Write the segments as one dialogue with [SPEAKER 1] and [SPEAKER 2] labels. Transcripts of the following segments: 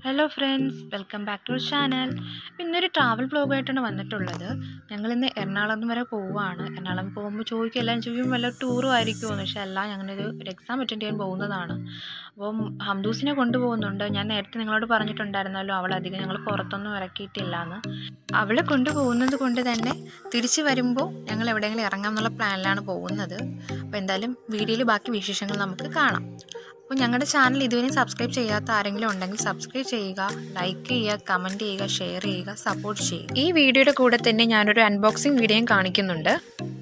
[SPEAKER 1] hello friends welcome back to channel ഇന്നൊരു travel വ്ലോഗായിട്ടാണ് വന്നിട്ടുള്ളത് ഞങ്ങളിന്ന് എറണാകുളം വരെ പോവുകയാണ് എറണാകുളം പോകുമ്പോൾ ചോദിക്കും എല്ലാം ചോദിക്കും വല്ല ടൂറും ആയിരിക്കുമോ പക്ഷേ അല്ല ഞങ്ങളൊരു ഒരു എക്സാം അറ്റൻഡ് ചെയ്യാൻ പോകുന്നതാണ് അപ്പം ഹംദൂസിനെ കൊണ്ടുപോകുന്നുണ്ട് ഞാൻ നേരത്തെ നിങ്ങളോട് പറഞ്ഞിട്ടുണ്ടായിരുന്നല്ലോ അവൾ അധികം ഞങ്ങൾ പുറത്തൊന്നും ഇറക്കിയിട്ടില്ല എന്ന് അവളെ കൊണ്ടുപോകുന്നത് കൊണ്ട് തന്നെ തിരിച്ച് വരുമ്പോൾ ഞങ്ങൾ എവിടെയെങ്കിലും ഇറങ്ങാം എന്നുള്ള പ്ലാനിലാണ് പോകുന്നത് അപ്പോൾ എന്തായാലും വീഡിയോയിൽ ബാക്കി വിശേഷങ്ങൾ നമുക്ക് കാണാം അപ്പോൾ ഞങ്ങളുടെ ചാനൽ ഇതുവരെ സബ്സ്ക്രൈബ് ചെയ്യാത്ത ആരെങ്കിലും ഉണ്ടെങ്കിൽ സബ്സ്ക്രൈബ് ചെയ്യുക ലൈക്ക് ചെയ്യുക കമൻറ്റ് ചെയ്യുക ഷെയർ ചെയ്യുക സപ്പോർട്ട് ചെയ്യുക ഈ വീഡിയോയുടെ കൂടെ തന്നെ ഞാനൊരു അൺബോക്സിങ് വീഡിയോയും കാണിക്കുന്നുണ്ട്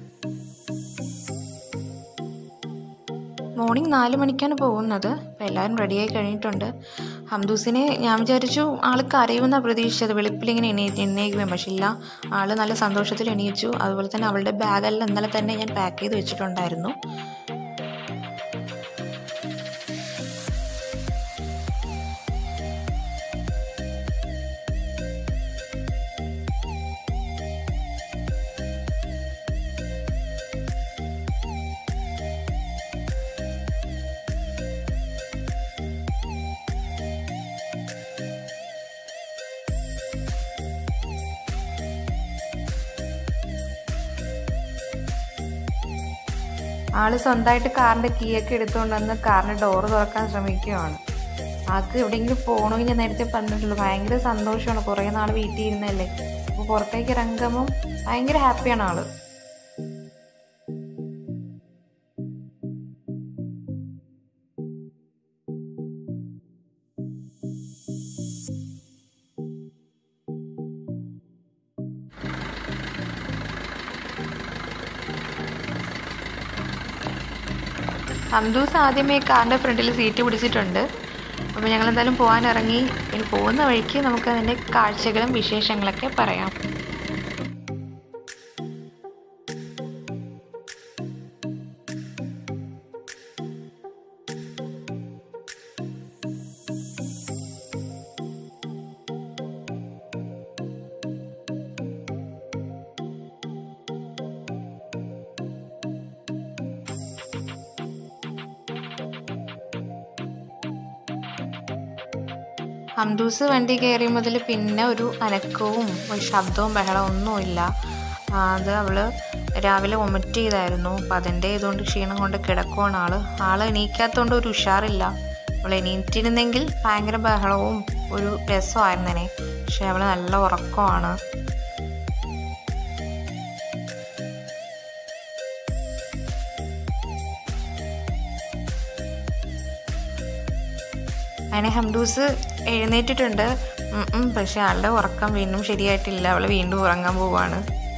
[SPEAKER 1] മോർണിംഗ് നാല് മണിക്കാണ് പോകുന്നത് അപ്പോൾ എല്ലാവരും റെഡിയായി കഴിഞ്ഞിട്ടുണ്ട് ഹംദൂസിനെ ഞാൻ വിചാരിച്ചു ആൾ കരയുമെന്നാണ് പ്രതീക്ഷിച്ചത് വെളുപ്പിൽ ഇങ്ങനെ എണീ എണ്ണീക്കുമേ പക്ഷേ ഇല്ല ആൾ നല്ല സന്തോഷത്തിൽ എണീച്ചു അതുപോലെ തന്നെ അവളുടെ ബാഗെല്ലാം ഇന്നലെ തന്നെ ഞാൻ പാക്ക് ചെയ്ത് വെച്ചിട്ടുണ്ടായിരുന്നു ആള് സ്വന്തമായിട്ട് കാറിന്റെ കീ ഒക്കെ എടുത്തുകൊണ്ട് വന്ന് കാറിന്റെ ഡോറ് തുറക്കാൻ ശ്രമിക്കുകയാണ് ആൾക്ക് എവിടെയെങ്കിലും പോകണമെങ്കിൽ ഞാൻ നേരത്തെ പറഞ്ഞിട്ടുള്ളൂ ഭയങ്കര സന്തോഷമാണ് കുറേ നാൾ വീട്ടിൽ ഇരുന്നല്ലേ അപ്പോൾ പുറത്തേക്ക് ഇറങ്ങുമ്പം ഭയങ്കര ഹാപ്പിയാണ് ആള് ഹംദൂസ് ആദ്യമേ കാറിൻ്റെ ഫ്രണ്ടിൽ സീറ്റ് പിടിച്ചിട്ടുണ്ട് അപ്പോൾ ഞങ്ങൾ എന്തായാലും പോകാൻ ഇറങ്ങി ഇനി പോകുന്ന വഴിക്ക് നമുക്ക് അതിൻ്റെ കാഴ്ചകളും വിശേഷങ്ങളൊക്കെ പറയാം ഹംദൂസ് വണ്ടി കയറിയ മുതൽ പിന്നെ ഒരു അനക്കവും ഒരു ശബ്ദവും ബഹളവും ഒന്നുമില്ല അത് അവൾ രാവിലെ വൊമിറ്റ് ചെയ്തായിരുന്നു അപ്പം അതിൻ്റെ ഇതുകൊണ്ട് ക്ഷീണം കൊണ്ട് കിടക്കുവാണ് ആൾ ആൾ എണീക്കാത്തതുകൊണ്ട് ഒരു ഉഷാറില്ല അവൾ എണീറ്റിരുന്നെങ്കിൽ ഭയങ്കര ബഹളവും ഒരു രസമായിരുന്നേനെ പക്ഷെ അവൾ നല്ല ഉറക്കമാണ് അങ്ങനെ ഹംദൂസ് എഴുന്നേറ്റിട്ടുണ്ട് പക്ഷെ ആളുടെ ഉറക്കം വീണ്ടും ശരിയായിട്ടില്ല അവൾ വീണ്ടും ഉറങ്ങാൻ പോവാണ്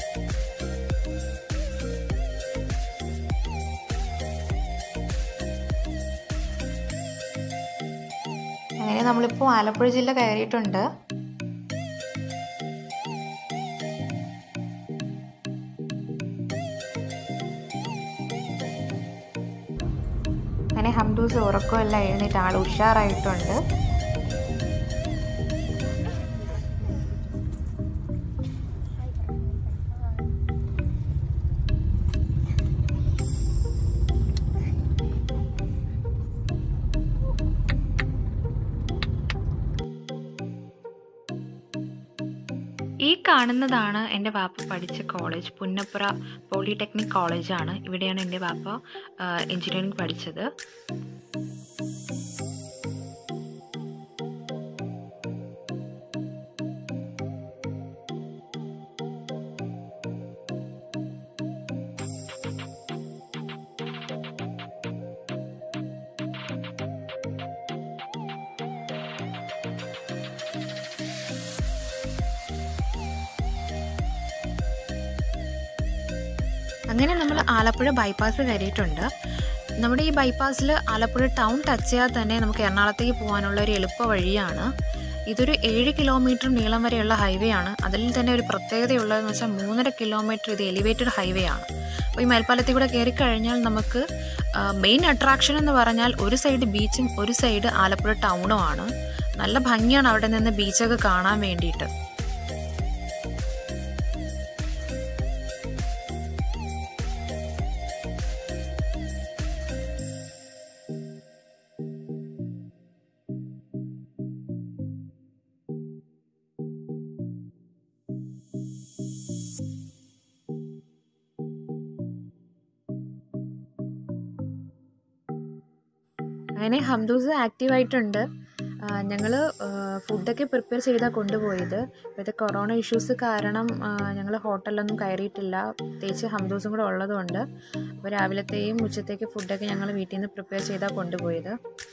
[SPEAKER 1] അങ്ങനെ നമ്മളിപ്പോൾ ആലപ്പുഴ ജില്ല കയറിയിട്ടുണ്ട് അങ്ങനെ ഹംദൂസ് ഉറക്കമെല്ലാം എഴുന്നേറ്റ് ആൾ ഉഷാറായിട്ടുണ്ട് ഈ കാണുന്നതാണ് എൻ്റെ വാപ്പ പഠിച്ച കോളേജ് പുന്നപ്പുറ പോളിടെക്നിക് കോളേജാണ് ഇവിടെയാണ് എൻ്റെ വാപ്പ എഞ്ചിനീയറിംഗ് പഠിച്ചത് അങ്ങനെ നമ്മൾ ആലപ്പുഴ ബൈപ്പാസ് കയറിയിട്ടുണ്ട് നമ്മുടെ ഈ ബൈപ്പാസിൽ ആലപ്പുഴ ടൗൺ ടച്ച് ചെയ്യാതെ തന്നെ നമുക്ക് എറണാകുളത്തേക്ക് പോകാനുള്ള ഒരു എളുപ്പ വഴിയാണ് ഇതൊരു ഏഴ് കിലോമീറ്റർ നീളം വരെയുള്ള ഹൈവേ ആണ് അതിൽ തന്നെ ഒരു പ്രത്യേകതയുള്ളതെന്ന് വെച്ചാൽ മൂന്നര കിലോമീറ്റർ ഇത് എലിവേറ്റഡ് ഹൈവേ ആണ് അപ്പോൾ ഈ മേൽപ്പാലത്തിൽ കൂടെ കയറി കഴിഞ്ഞാൽ നമുക്ക് മെയിൻ അട്രാക്ഷൻ എന്ന് പറഞ്ഞാൽ ഒരു സൈഡ് ബീച്ചും ഒരു സൈഡ് ആലപ്പുഴ ടൗണും ആണ് നല്ല ഭംഗിയാണ് അവിടെ നിന്ന് ബീച്ചൊക്കെ കാണാൻ വേണ്ടിയിട്ട് അങ്ങനെ ഹംദൂസ് ആക്റ്റീവായിട്ടുണ്ട് ഞങ്ങൾ ഫുഡൊക്കെ പ്രിപ്പയർ ചെയ്താണ് കൊണ്ടുപോയത് ഇപ്പോഴത്തെ കൊറോണ ഇഷ്യൂസ് കാരണം ഞങ്ങൾ ഹോട്ടലിലൊന്നും കയറിയിട്ടില്ല പ്രത്യേകിച്ച് ഹംദൂസും കൂടെ ഉള്ളതുകൊണ്ട് അപ്പോൾ രാവിലത്തെയും ഉച്ചത്തേക്ക് ഫുഡൊക്കെ ഞങ്ങൾ വീട്ടിൽ നിന്ന് പ്രിപ്പയർ ചെയ്താണ് കൊണ്ടുപോയത്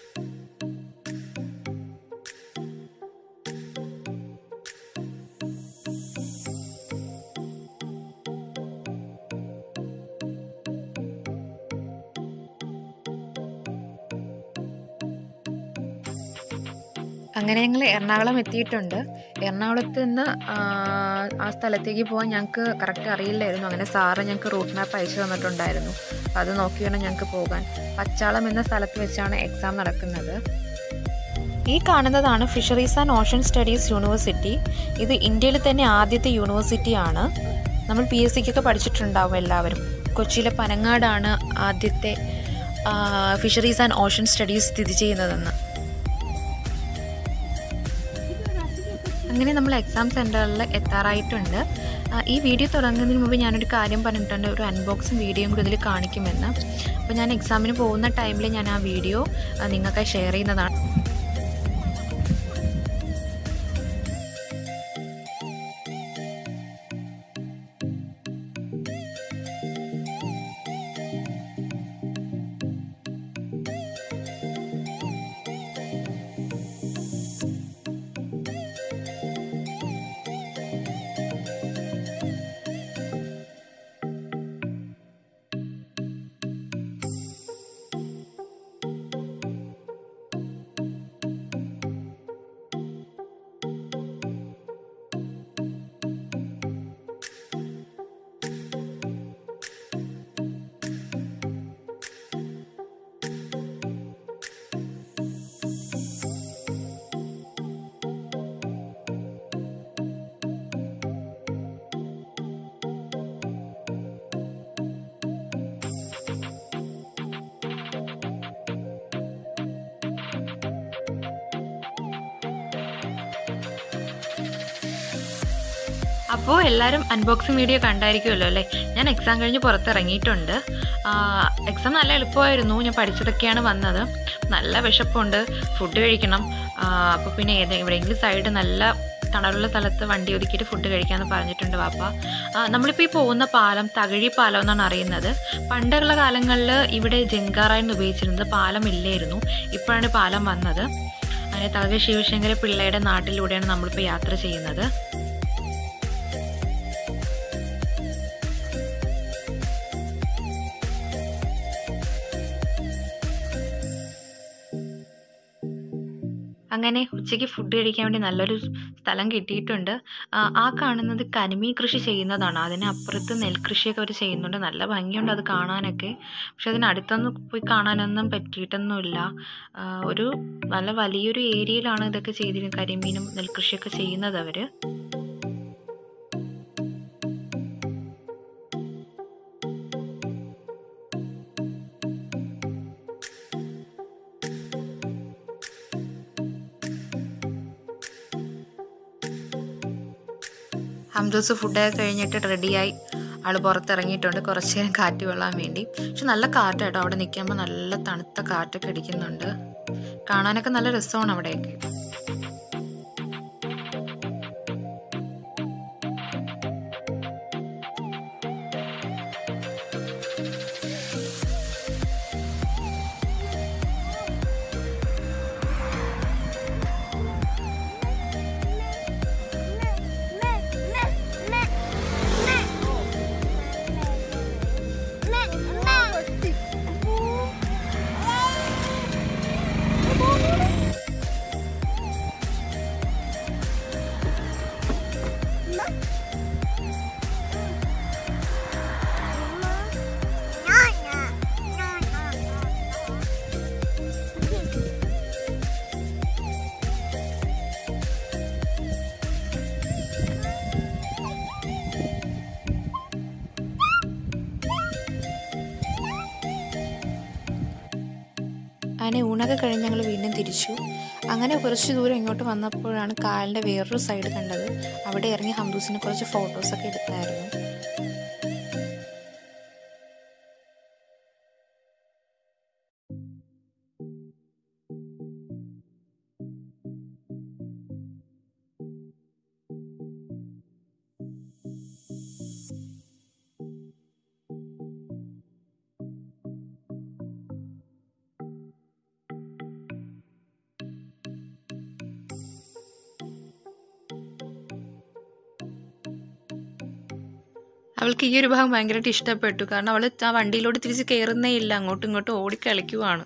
[SPEAKER 1] അങ്ങനെ ഞങ്ങൾ എറണാകുളം എത്തിയിട്ടുണ്ട് എറണാകുളത്ത് നിന്ന് ആ സ്ഥലത്തേക്ക് പോകാൻ ഞങ്ങൾക്ക് കറക്റ്റ് അറിയില്ലായിരുന്നു അങ്ങനെ സാറ് ഞങ്ങൾക്ക് റൂട്ട് മാപ്പ് അയച്ചു തന്നിട്ടുണ്ടായിരുന്നു അപ്പോൾ അത് നോക്കി വേണം ഞങ്ങൾക്ക് പോകാൻ പച്ചാളം എന്ന സ്ഥലത്ത് വെച്ചാണ് എക്സാം നടക്കുന്നത് ഈ കാണുന്നതാണ് fisheries and ocean studies university ഇത് ഇന്ത്യയിൽ തന്നെ ആദ്യത്തെ യൂണിവേഴ്സിറ്റിയാണ് നമ്മൾ പി എസ് സിക്കൊക്കെ പഠിച്ചിട്ടുണ്ടാവും എല്ലാവരും കൊച്ചിയിലെ പനങ്ങാടാണ് ആദ്യത്തെ ഫിഷറീസ് ആൻഡ് ഓഷൻ സ്റ്റഡീസ് സ്ഥിതി ചെയ്യുന്നതെന്ന് അങ്ങനെ നമ്മൾ എക്സാം സെൻറ്ററിൽ എത്താറായിട്ടുണ്ട് ഈ വീഡിയോ തുടങ്ങുന്നതിന് മുമ്പ് ഞാനൊരു കാര്യം പറഞ്ഞിട്ടുണ്ട് ഒരു അൺബോക്സിങ് വീഡിയോയും കൂടി ഇതിൽ കാണിക്കുമെന്ന് അപ്പോൾ ഞാൻ എക്സാമിന് പോകുന്ന ടൈമിൽ ഞാൻ ആ വീഡിയോ നിങ്ങൾക്കായി ഷെയർ ചെയ്യുന്നതാണ് അപ്പോൾ എല്ലാവരും അൺബോക്സിങ് വീഡിയോ കണ്ടായിരിക്കുമല്ലോ അല്ലേ ഞാൻ എക്സാം കഴിഞ്ഞ് പുറത്തിറങ്ങിയിട്ടുണ്ട് എക്സാം നല്ല എളുപ്പമായിരുന്നു ഞാൻ പഠിച്ചതൊക്കെയാണ് വന്നത് നല്ല വിശപ്പുണ്ട് ഫുഡ് കഴിക്കണം അപ്പോൾ പിന്നെ ഏത് എവിടെയെങ്കിലും സൈഡ് നല്ല തണലുള്ള സ്ഥലത്ത് വണ്ടി ഒതുക്കിയിട്ട് ഫുഡ് കഴിക്കാമെന്ന് പറഞ്ഞിട്ടുണ്ട് വാപ്പ നമ്മളിപ്പോൾ ഈ പോകുന്ന പാലം തകഴി പാലം എന്നാണ് അറിയുന്നത് പണ്ടുള്ള കാലങ്ങളിൽ ഇവിടെ ജങ്കാറായിരുന്നു ഉപയോഗിച്ചിരുന്നത് പാലം ഇല്ലായിരുന്നു ഇപ്പോഴാണ് പാലം വന്നത് അങ്ങനെ തകഴി ശിവശങ്കര പിള്ളയുടെ നാട്ടിലൂടെയാണ് നമ്മളിപ്പോൾ യാത്ര ചെയ്യുന്നത് അങ്ങനെ ഉച്ചയ്ക്ക് ഫുഡ് കഴിക്കാൻ വേണ്ടി നല്ലൊരു സ്ഥലം കിട്ടിയിട്ടുണ്ട് ആ കാണുന്നത് കരിമീൻ കൃഷി ചെയ്യുന്നതാണ് അതിനപ്പുറത്ത് നെൽകൃഷിയൊക്കെ അവർ ചെയ്യുന്നുണ്ട് നല്ല ഭംഗിയുണ്ട് അത് കാണാനൊക്കെ പക്ഷെ അതിനടുത്തൊന്നും പോയി കാണാനൊന്നും പറ്റിയിട്ടൊന്നുമില്ല ഒരു നല്ല വലിയൊരു ഏരിയയിലാണ് ഇതൊക്കെ ചെയ്തിരുന്നത് കരിമീനും നെൽകൃഷിയൊക്കെ ചെയ്യുന്നത് അവർ ഹംദോസ് ഫുഡൊക്കെ കഴിഞ്ഞിട്ട് റെഡിയായി ആൾ പുറത്തിറങ്ങിയിട്ടുണ്ട് കുറച്ച് നേരം കാറ്റ് കൊള്ളാൻ വേണ്ടി പക്ഷെ നല്ല കാറ്റാട്ടോ അവിടെ നിൽക്കുമ്പോൾ നല്ല തണുത്ത കാറ്റൊക്കെ അടിക്കുന്നുണ്ട് കാണാനൊക്കെ നല്ല രസമാണ് അവിടെയൊക്കെ അങ്ങനെ ഊണൊക്കെ കഴിഞ്ഞ് ഞങ്ങൾ വീണ്ടും തിരിച്ചു അങ്ങനെ കുറച്ച് ദൂരം ഇങ്ങോട്ട് വന്നപ്പോഴാണ് കായലിൻ്റെ വേറൊരു സൈഡ് കണ്ടത് അവിടെ ഇറങ്ങി ഹംദൂസിന് കുറച്ച് ഫോട്ടോസൊക്കെ എടുത്തായിരുന്നു അവൾക്ക് ഈ ഒരു ഭാഗം ഭയങ്കരമായിട്ട് ഇഷ്ടപ്പെട്ടു കാരണം അവൾ ആ വണ്ടിയിലോട്ട് തിരിച്ച് കയറുന്നേ ഇല്ല അങ്ങോട്ടും ഇങ്ങോട്ടും ഓടിക്കളിക്കുവാണ്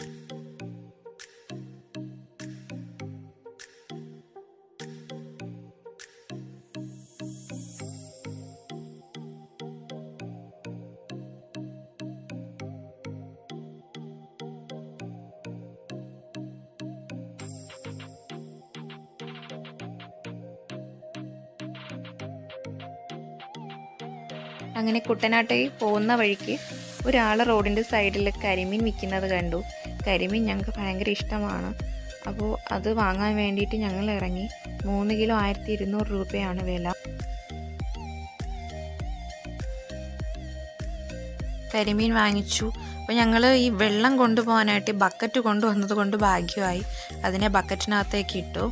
[SPEAKER 1] അങ്ങനെ കുട്ടനാട്ടേക്ക് പോകുന്ന വഴിക്ക് ഒരാൾ റോഡിൻ്റെ സൈഡിൽ കരിമീൻ വിൽക്കുന്നത് കണ്ടു കരിമീൻ ഞങ്ങൾക്ക് ഭയങ്കര ഇഷ്ടമാണ് അപ്പോൾ അത് വാങ്ങാൻ വേണ്ടിയിട്ട് ഞങ്ങൾ ഇറങ്ങി മൂന്ന് കിലോ ആയിരത്തി ഇരുന്നൂറ് രൂപയാണ് വില കരിമീൻ വാങ്ങിച്ചു അപ്പോൾ ഞങ്ങൾ ഈ വെള്ളം കൊണ്ടുപോകാനായിട്ട് ബക്കറ്റ് കൊണ്ടുവന്നത് കൊണ്ട് ഭാഗ്യമായി അതിനെ ബക്കറ്റിനകത്തേക്ക് ഇട്ടു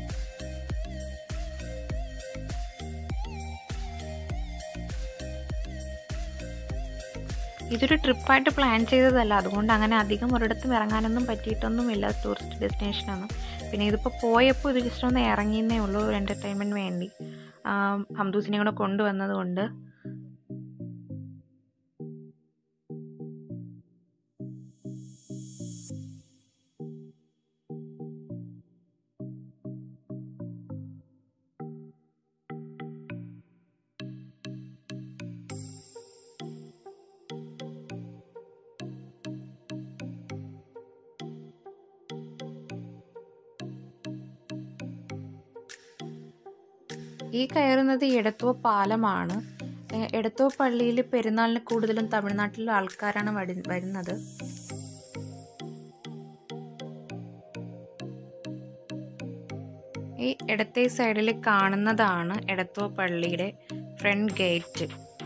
[SPEAKER 1] ഇതൊരു ട്രിപ്പായിട്ട് പ്ലാൻ ചെയ്തതല്ല അതുകൊണ്ട് അങ്ങനെ അധികം ഒരിടത്തും ഇറങ്ങാനൊന്നും പറ്റിയിട്ടൊന്നുമില്ല ടൂറിസ്റ്റ് ഡെസ്റ്റിനേഷനാണ് പിന്നെ ഇതിപ്പോൾ പോയപ്പോൾ ഇത് ജസ്റ്റ് ഒന്ന് ഇറങ്ങിയെന്നേ ഉള്ളൂ ഒരു എൻ്റർടൈൻമെൻറ്റ് വേണ്ടി ഹംദൂസിനെ കൂടെ കൊണ്ടുവന്നത് കൊണ്ട് ഈ കയറുന്നത് എടത്തുവ പാലമാണ് ഏഹ് എടത്തുവ പള്ളിയിൽ പെരുന്നാളിന് കൂടുതലും തമിഴ്നാട്ടിലെ ആൾക്കാരാണ് വടി- വരുന്നത് ഈ ഇടത്തെ സൈഡിൽ കാണുന്നതാണ് എടത്തുവ പള്ളിയുടെ ഫ്രണ്ട് ഗേറ്റ്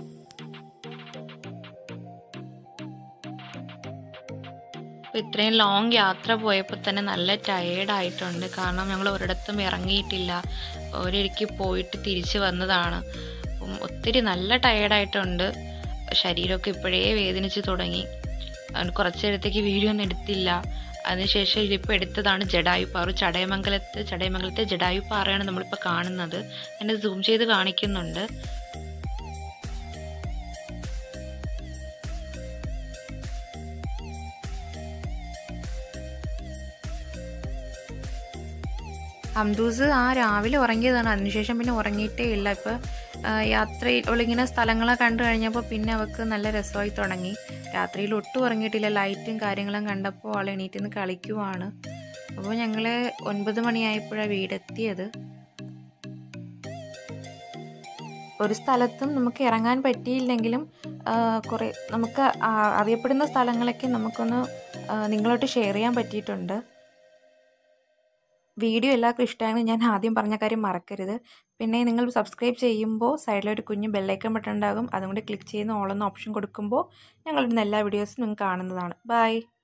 [SPEAKER 1] അപ്പോൾ ഇത്രയും ലോങ് യാത്ര പോയപ്പോൾ തന്നെ നല്ല ടയേർഡായിട്ടുണ്ട് കാരണം ഞങ്ങൾ ഒരിടത്തും ഇറങ്ങിയിട്ടില്ല ഒരിടയ്ക്ക് പോയിട്ട് തിരിച്ച് വന്നതാണ് അപ്പം ഒത്തിരി നല്ല ടയേർഡായിട്ടുണ്ട് ശരീരമൊക്കെ ഇപ്പോഴേ വേദനിച്ച് തുടങ്ങി അതുകൊണ്ട് കുറച്ച് നേരത്തേക്ക് വീഡിയോ ഒന്നും എടുത്തില്ല അതിനുശേഷം ഇതിപ്പോൾ എടുത്തതാണ് ജഡായുപ്പാറ ചടയമംഗലത്ത് ചടയമംഗലത്തെ ജഡായുപ്പാറയാണ് നമ്മളിപ്പോൾ കാണുന്നത് ഞാൻ സൂം ചെയ്ത് കാണിക്കുന്നുണ്ട് ഹംദൂസ് ആ രാവിലെ ഉറങ്ങിയതാണ് അതിനുശേഷം പിന്നെ ഉറങ്ങിയിട്ടേ ഇല്ല ഇപ്പോൾ യാത്രയിൽ അവളിങ്ങനെ സ്ഥലങ്ങളെ കണ്ടു കഴിഞ്ഞപ്പോൾ പിന്നെ അവൾക്ക് നല്ല രസമായി തുടങ്ങി രാത്രിയിൽ ഒട്ടും ഉറങ്ങിയിട്ടില്ല ലൈറ്റും കാര്യങ്ങളും കണ്ടപ്പോൾ അവൾ എണീറ്റ് നിന്ന് കളിക്കുവാണ് അപ്പോൾ ഞങ്ങൾ ഒൻപത് മണിയായപ്പോഴാണ് വീടെത്തിയത് ഒരു സ്ഥലത്തും നമുക്ക് ഇറങ്ങാൻ പറ്റിയില്ലെങ്കിലും കുറേ നമുക്ക് ആ, അറിയപ്പെടുന്ന സ്ഥലങ്ങളൊക്കെ നമുക്കൊന്ന് ആ, നിങ്ങളോട്ട് ഷെയർ ചെയ്യാൻ പറ്റിയിട്ടുണ്ട് വീഡിയോ എല്ലാവർക്കും ഇഷ്ടമായെന്ന് ഞാൻ ആദ്യം പറഞ്ഞ കാര്യം മറക്കരുത് പിന്നെ നിങ്ങൾ സബ്സ്ക്രൈബ് ചെയ്യുമ്പോൾ സൈഡിലൊരു കുഞ്ഞ് ബെല്ലൈക്കൺ ബട്ടൺ ഉണ്ടാകും അതുകൊണ്ട് ക്ലിക്ക് ചെയ്യുന്ന ഓളെന്ന ഓപ്ഷൻ കൊടുക്കുമ്പോൾ ഞങ്ങളിടുന്ന എല്ലാ വീഡിയോസും നിങ്ങൾക്ക് കാണുന്നതാണ് ബൈ